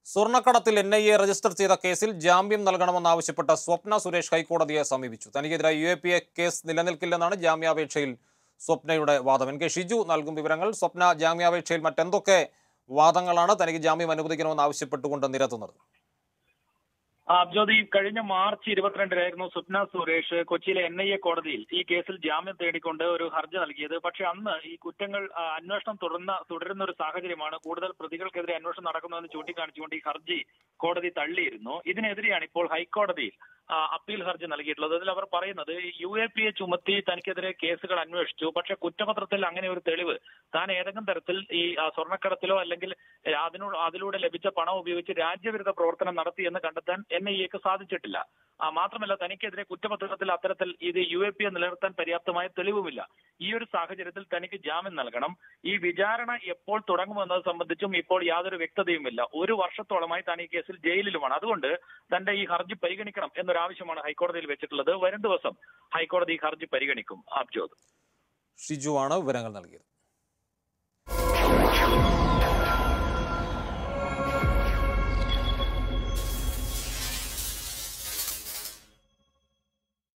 സ്വർണ്ണക്കടത്തിൽ N I A register ചെയ്ത കേസിൽ ജാമ്യം നൽകണമെന്നാവശ്യപ്പെട്ട സ്വപ്ന സുരേഷ് ഹൈക്കോടതിയെ സമീപിച്ചു തനിക്കെതിരായ U A P A case നിലനിൽക്കില്ലെന്നാണ് ജാമ്യാപേക്ഷയിൽ സ്വപ്നയുടെ വാദം എൻ കെ ഷിജു നൽകും വിവരങ്ങൾ സ്വപ്ന ജാമ്യാപേക്ഷയിൽ മറ്റെന്തൊക്കെ വാദങ്ങളാണ് തനിക്ക് ജാമ്യം അനുവദിക്കണമെന്ന് ആവശ്യപ്പെട്ടുകൊണ്ട് നിരത്തുന്നത് ആ, ജ്യോതി കഴിഞ്ഞ മാർച്ച് ഇരുപത്തിരണ്ടിലായിരുന്നു സ്വപ്ന സുരേഷ് കൊച്ചിയിലെ എൻ ഐ എ കോടതിയിൽ ഈ കേസിൽ ജാമ്യം തേടിക്കൊണ്ട് ഒരു ഹർജി നൽകിയത് പക്ഷെ അന്ന് ഈ കുറ്റങ്ങൾ ആ, അന്വേഷണം തുടർന്ന തുടരുന്ന ഒരു സാഹചര്യമാണ് കൂടുതൽ പ്രതികൾക്കെതിരെ അന്വേഷണം നടക്കുന്നതെന്ന് ചൂണ്ടിക്കാണിച്ചുകൊണ്ട് ഈ ഹർജി കോടതി തള്ളിയിരുന്നു ഇതിനെതിരെയാണ് ഇപ്പോൾ ഹൈക്കോടതിയിൽ ആ, അപ്പീൽ ഹർജി നൽകിയിട്ടുള്ളത് അതിൽ അവർ പറയുന്നത് യു എ പി എ ചുമത്തി തനിക്കെതിരെ കേസുകൾ അന്വേഷിച്ചു പക്ഷെ കുറ്റപത്രത്തിൽ അങ്ങനെ ഒരു തെളിവ് താൻ ഏതെങ്കിലും തരത്തിൽ ഈ ആ, സ്വർണ്ണക്കടത്തിലോ അല്ലെങ്കിൽ ഏ, അതിനോട് അതിലൂടെ ലഭിച്ച പണം ഉപയോഗിച്ച് രാജ്യവിരുദ്ധ പ്രവർത്തനം നടത്തി എന്ന് കണ്ടെത്താൻ എൻ ഐ എക്ക് സാധിച്ചിട്ടില്ല ആ, മാത്രമല്ല തനിക്കെതിരെ കുറ്റപത്രത്തിൽ അത്തരത്തിൽ ഇത് യു എ പി എ നിലനിർത്താൻ പര്യാപ്തമായ തെളിവുമില്ല ഈ ഒരു സാഹചര്യത്തിൽ തനിക്ക് ജാമ്യം നൽകണം ഈ വിചാരണ എപ്പോൾ തുടങ്ങുമെന്നത് സംബന്ധിച്ചും ഇപ്പോൾ യാതൊരു വ്യക്തതയുമില്ല ഒരു വർഷത്തോളമായി താൻ ഈ കേസിൽ ജയിലിലുമാണ് അതുകൊണ്ട് തന്റെ ഈ ഹർജി പരിഗണിക്കണം എന്നൊരു ആവശ്യമാണ് ഹൈക്കോടതിയിൽ വെച്ചിട്ടുള്ളത് വരും ദിവസം ഹൈക്കോടതി ഈ ഹർജി പരിഗണിക്കും ആബ്ജോദ് ഷിജുവാണ് വിവരങ്ങൾ നൽകിയത്